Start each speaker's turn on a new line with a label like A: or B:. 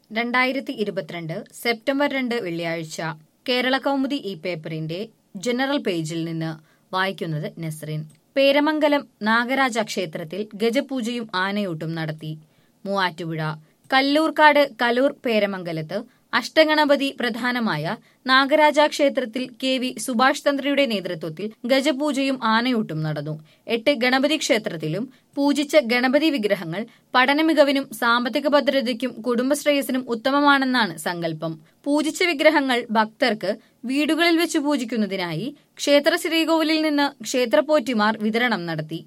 A: രണ്ടായിരത്തി ഇരുപത്തിരണ്ട് സെപ്റ്റംബർ രണ്ട് വെള്ളിയാഴ്ച കേരള കൗമുദി ഈ പേപ്പറിന്റെ ജനറൽ പേജിൽ നിന്ന് വായിക്കുന്നത് നസ്രീൻ പേരമംഗലം നാഗരാജ ക്ഷേത്രത്തിൽ ഗജപൂജയും ആനയൂട്ടും നടത്തി മൂവാറ്റുപുഴ കല്ലൂർക്കാട് കലൂർ പേരമംഗലത്ത് അഷ്ടഗണപതി പ്രധാനമായ നാഗരാജ ക്ഷേത്രത്തിൽ കെ വി സുഭാഷ് തന്ത്രിയുടെ നേതൃത്വത്തിൽ ഗജപൂജയും ആനയൂട്ടും നടന്നു എട്ട് ഗണപതി ക്ഷേത്രത്തിലും പൂജിച്ച ഗണപതി വിഗ്രഹങ്ങൾ പഠനമികവിനും സാമ്പത്തിക ഭദ്രതയ്ക്കും കുടുംബശ്രേയസിനും ഉത്തമമാണെന്നാണ് സങ്കല്പം പൂജിച്ച വിഗ്രഹങ്ങൾ ഭക്തർക്ക് വീടുകളിൽ വെച്ച് പൂജിക്കുന്നതിനായി ക്ഷേത്ര ശ്രീകോവിലിൽ നിന്ന് ക്ഷേത്രപോറ്റിമാർ വിതരണം നടത്തി